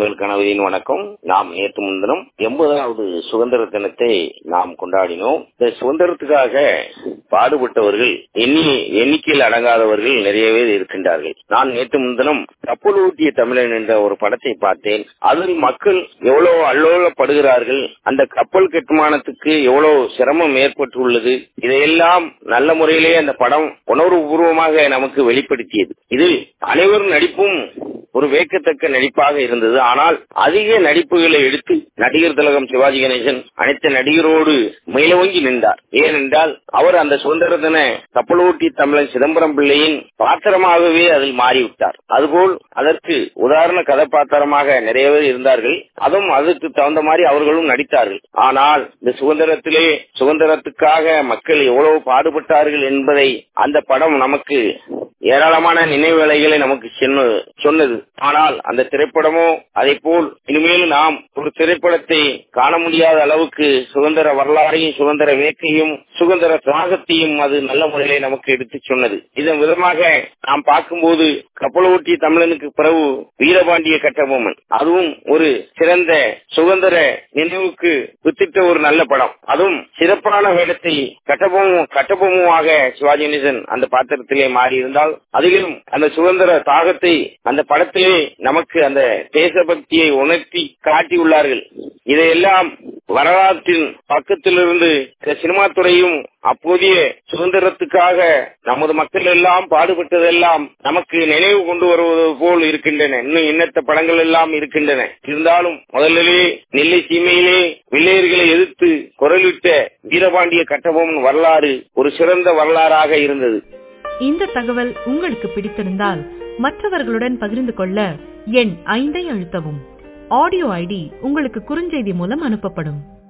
உங்கள் கணவரின் வணக்கம் நாம் நேற்று முன்தினம் எண்பதாவது சுதந்திர தினத்தை நாம் கொண்டாடினோம் இந்த சுதந்திரத்துக்காக பாடுபட்டவர்கள் எண்ணி எண்ணிக்கையில் அடங்காதவர்கள் நிறைய பேர் இருக்கின்றார்கள் நான் நேற்று முன்தினம் கப்பல் ஊட்டிய தமிழன் என்ற ஒரு படத்தை பார்த்தேன் அதில் மக்கள் எவ்வளவு அல்லோலப்படுகிறார்கள் அந்த கப்பல் கட்டுமானத்துக்கு எவ்வளவு சிரமம் ஏற்பட்டுள்ளது இதையெல்லாம் நல்ல முறையிலே அந்த படம் உணர்வுபூர்வமாக நமக்கு வெளிப்படுத்தியது இதில் அனைவரும் நடிப்பும் ஒரு வேக்கத்தக்க நடிப்பாக இருந்தது ஆனால் அதிக நடிப்புகளை எடுத்து நடிகர் திலகம் சிவாஜி கணேசன் அனைத்து நடிகரோடு மேலோங்கி நின்றார் ஏனென்றால் அவர் அந்த சுதந்திர தின கப்பலோட்டி தமிழன் சிதம்பரம் பிள்ளையின் பாத்திரமாகவே அதில் மாறிவிட்டார் அதுபோல் அதற்கு உதாரண கதாபாத்திரமாக நிறைய பேர் இருந்தார்கள் அதுவும் அதற்கு தகுந்த மாதிரி அவர்களும் நடித்தார்கள் ஆனால் இந்த சுதந்திரத்திலே சுதந்திரத்துக்காக மக்கள் எவ்வளவு பாடுபட்டார்கள் என்பதை அந்த படம் நமக்கு ஏராளமான நினைவுகளை நமக்கு சொன்னது ஆனால் அந்த திரைப்படமோ அதை போல் இனிமேலும் நாம் ஒரு திரைப்படத்தை காண முடியாத அளவுக்கு சுதந்திர வரலாறையும் சுதந்திர வேக்கையும் சுதந்திர தியாகத்தையும் அது நல்ல முறையிலே நமக்கு எடுத்து சொன்னது இதன் விதமாக நாம் பார்க்கும்போது கப்பலோட்டி தமிழனுக்கு பிறகு வீரபாண்டிய கட்டபொம்மன் அதுவும் ஒரு சிறந்த சுதந்திர நினைவுக்கு வித்திட்ட ஒரு நல்ல படம் அதுவும் சிறப்பான வேடத்தை கட்டபொம்மு கட்டபொம்முவாக சிவாஜி கணேசன் அந்த பாத்திரத்திலே மாறி இருந்தால் அதிலும் அந்த சுதந்திர தாகத்தை அந்த படத்திலே நமக்கு அந்த தேசபக்தியை உணர்த்தி காட்டியுள்ளார்கள் இதையெல்லாம் வரலாற்றின் பக்கத்திலிருந்து சினிமா துறையும் அப்போதைய சுதந்திரத்துக்காக நமது மக்கள் எல்லாம் பாடுபட்டதெல்லாம் நமக்கு நினைவு கொண்டு வருவது போல் இருக்கின்றன இன்னும் எண்ணற்ற படங்கள் எல்லாம் இருக்கின்றன இருந்தாலும் முதலிலே நெல்லை சீமையிலே வெள்ளையர்களை எதிர்த்து குரலிட்ட வீரபாண்டிய கட்டபொம்மன் வரலாறு ஒரு சிறந்த வரலாறாக இருந்தது இந்த தகவல் உங்களுக்கு பிடித்திருந்தால் மற்றவர்களுடன் பகிர்ந்து கொள்ள எண் ஐந்தை அழுத்தவும் ஆடியோ ஐடி உங்களுக்கு குறுஞ்செய்தி மூலம் அனுப்பப்படும்